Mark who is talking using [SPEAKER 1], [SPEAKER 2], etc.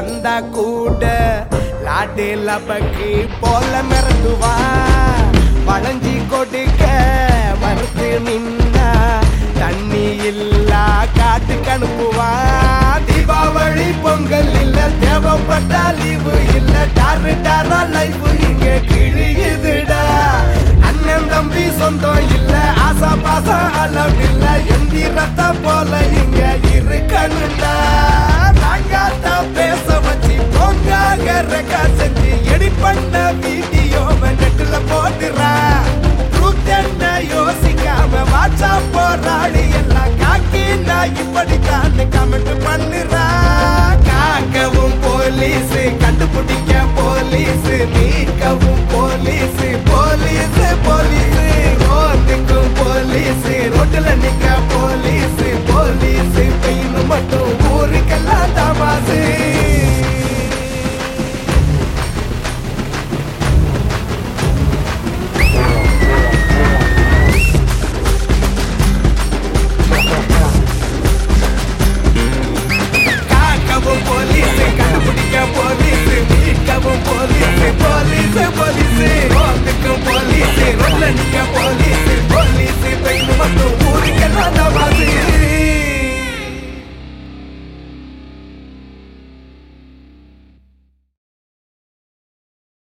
[SPEAKER 1] வந்தா கூட லாட்டு லபக்கு போல மிரண்டுவா வளைஞ்சி கொடுக்க மறுத்து நின்னா தண்ணி இல்லா காட்டுக்கு அனுப்புவா தீபாவளி பொங்கல் இல்ல தேவைப்பட்டா லீவு இல்ல டாரு டாரா லைஃப் இங்க கிழியுதுடா அண்ணன் தம்பி சொந்தம் இல்ல ஆசா பாசம் அளவில்ல எந்திரத்தை போல இங்க இருக்கணும்டா நாங்காத்தா பேச வச்சு பொங்காக ரெக்கா செஞ்சு எடி பண்ண வீடியோ நெட்டுல போட்டுறா ட்ரூத் என்ன யோசிக்காம வாட்சா போராடி எல்லாம் காக்கி நான் இப்படித்தான் கமெண்ட் பண்ணுறா காக்கவும் போலீஸ் கண்டுபிடிக்க போலீஸ் நீ